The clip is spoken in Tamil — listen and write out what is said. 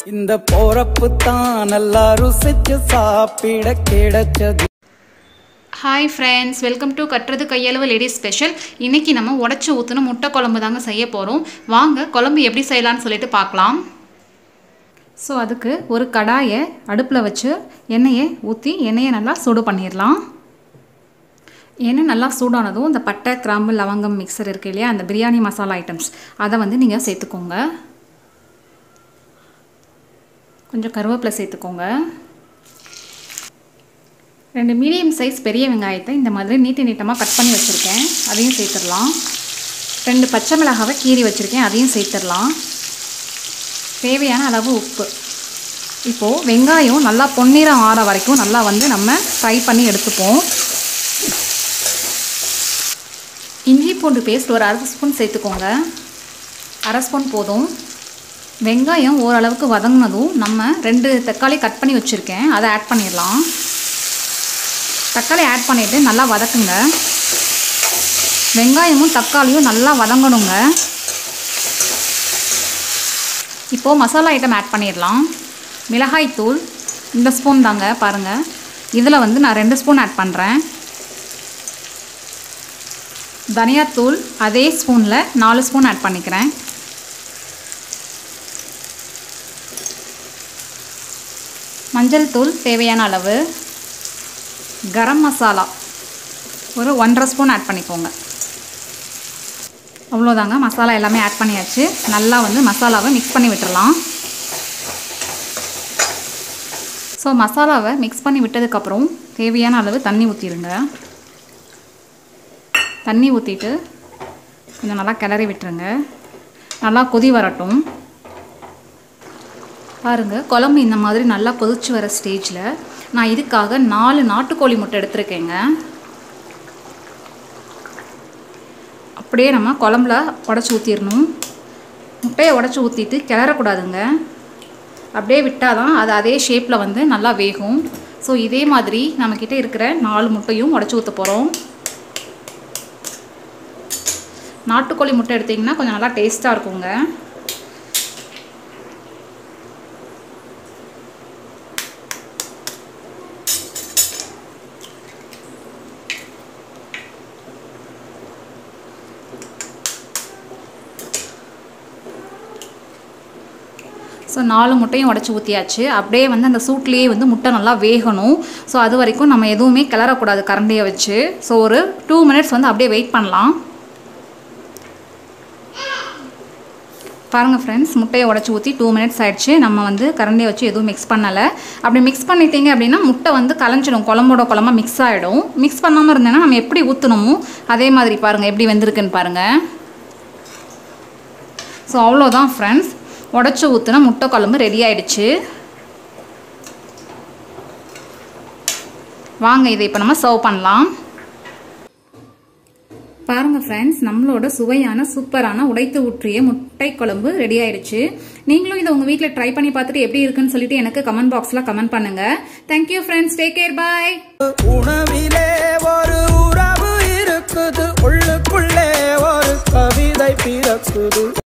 இந்த போறப்பு தான் நல்லா ருசிச்சு சாப்பிட கிடைச்சது ஹாய் ஃப்ரெண்ட்ஸ் வெல்கம் டு கட்டுறது கையளவு லேடிஸ் ஸ்பெஷல் இன்றைக்கி நம்ம உடச்சி ஊற்றின முட்டை குழம்பு தாங்க செய்ய போகிறோம் வாங்க குழம்பு எப்படி செய்யலாம்னு சொல்லிட்டு பார்க்கலாம் ஸோ அதுக்கு ஒரு கடாயை அடுப்பில் வச்சு எண்ணெயை ஊற்றி எண்ணெயை நல்லா சூடு பண்ணிடலாம் எண்ணெய் நல்லா சூடானதும் இந்த பட்டை கிராம்பு லவங்கம் மிக்சர் இருக்கு இல்லையா அந்த பிரியாணி மசாலா ஐட்டம்ஸ் அதை வந்து நீங்கள் சேர்த்துக்கோங்க கொஞ்சம் கருவேப்பிலை சேர்த்துக்கோங்க ரெண்டு மீடியம் சைஸ் பெரிய வெங்காயத்தை இந்த மாதிரி நீட்ட நீட்டமாக கட் பண்ணி வச்சுருக்கேன் அதையும் சேர்த்துடலாம் ரெண்டு பச்சை மிளகாவை கீறி வச்சுருக்கேன் அதையும் சேர்த்துடலாம் தேவையான அளவு உப்பு இப்போது வெங்காயம் நல்லா பொன்னிறம் ஆற வரைக்கும் நல்லா வந்து நம்ம ஃப்ரை பண்ணி எடுத்துப்போம் இஞ்சி பூண்டு பேஸ்ட் ஒரு அரை ஸ்பூன் சேர்த்துக்கோங்க அரை ஸ்பூன் போதும் வெங்காயம் ஓரளவுக்கு வதங்கினதும் நம்ம ரெண்டு தக்காளி கட் பண்ணி வச்சுருக்கேன் அதை ஆட் பண்ணிடலாம் தக்காளி ஆட் பண்ணிவிட்டு நல்லா வதக்குங்க வெங்காயமும் தக்காளியும் நல்லா வதங்கணுங்க இப்போது மசாலா ஐட்டம் ஆட் பண்ணிடலாம் மிளகாய்த்தூள் இந்த ஸ்பூன் தாங்க பாருங்கள் இதில் வந்து நான் ரெண்டு ஸ்பூன் ஆட் பண்ணுறேன் தனியாத்தூள் அதே ஸ்பூனில் நாலு ஸ்பூன் ஆட் பண்ணிக்கிறேன் மஞ்சள் தூள் தேவையான அளவு கரம் மசாலா ஒரு ஒன்றரை ஸ்பூன் ஆட் பண்ணிக்கோங்க அவ்வளோதாங்க மசாலா எல்லாமே ஆட் பண்ணியாச்சு நல்லா வந்து மசாலாவை மிக்ஸ் பண்ணி விட்டுறலாம் ஸோ மசாலாவை மிக்ஸ் பண்ணி விட்டதுக்கப்புறம் தேவையான அளவு தண்ணி ஊற்றிடுங்க தண்ணி ஊற்றிட்டு கொஞ்சம் நல்லா கிளறி விட்டுருங்க நல்லா கொதி வரட்டும் பாருங்கள் குழம்பு இந்த மாதிரி நல்லா கொதிச்சு வர ஸ்டேஜில் நான் இதுக்காக நாலு நாட்டுக்கோழி முட்டை எடுத்திருக்கேங்க அப்படியே நம்ம குழம்புல உடச்சி ஊற்றிடணும் முட்டையை உடச்சி ஊற்றிட்டு கிளறக்கூடாதுங்க அப்படியே விட்டால் தான் அது அதே ஷேப்பில் வந்து நல்லா வேகும் ஸோ இதே மாதிரி நம்மக்கிட்ட இருக்கிற நாலு முட்டையும் உடச்சி ஊற்ற போகிறோம் நாட்டுக்கோழி முட்டை எடுத்திங்கன்னா கொஞ்சம் நல்லா டேஸ்ட்டாக இருக்குங்க ஸோ நாலு முட்டையும் உடச்சி ஊற்றியாச்சு அப்படியே வந்து அந்த சூட்லேயே வந்து முட்டை நல்லா வேகணும் ஸோ அது வரைக்கும் நம்ம எதுவுமே கிளறக்கூடாது கரண்டியை வச்சு ஸோ ஒரு டூ மினிட்ஸ் வந்து அப்படியே வெயிட் பண்ணலாம் பாருங்கள் ஃப்ரெண்ட்ஸ் முட்டையை உடச்சி ஊற்றி டூ மினிட்ஸ் ஆயிடுச்சு நம்ம வந்து கரண்டியை வச்சு எதுவும் மிக்ஸ் பண்ணலை அப்படி மிக்ஸ் பண்ணிட்டீங்க அப்படின்னா முட்டை வந்து கலைஞ்சிடும் குழம்போட குழம்பா மிக்ஸ் ஆகிடும் மிக்ஸ் பண்ணாமல் இருந்தேன்னா நம்ம எப்படி ஊற்றணுமோ அதே மாதிரி பாருங்கள் எப்படி வெந்திருக்குன்னு பாருங்கள் ஸோ அவ்வளோதான் ஃப்ரெண்ட்ஸ் உடச்சி ஊற்றுனா முட்டை குழம்பு ரெடி ஆயிடுச்சு வாங்க இதை இப்போ நம்ம சர்வ் பண்ணலாம் பாருங்க ஃப்ரெண்ட்ஸ் நம்மளோட சுவையான சூப்பரான உடைத்து ஊற்றிய முட்டை குழம்பு ரெடி ஆயிடுச்சு நீங்களும் இதை உங்க வீட்டில் ட்ரை பண்ணி பார்த்துட்டு எப்படி இருக்குன்னு சொல்லிட்டு எனக்கு கமெண்ட் பாக்ஸ்ல கமெண்ட் பண்ணுங்க thank you friends take care bye உணவிலே ஒரு உறவு இருக்குது உள்ளுக்குள்ளே ஒரு கவிதை பிறக்குது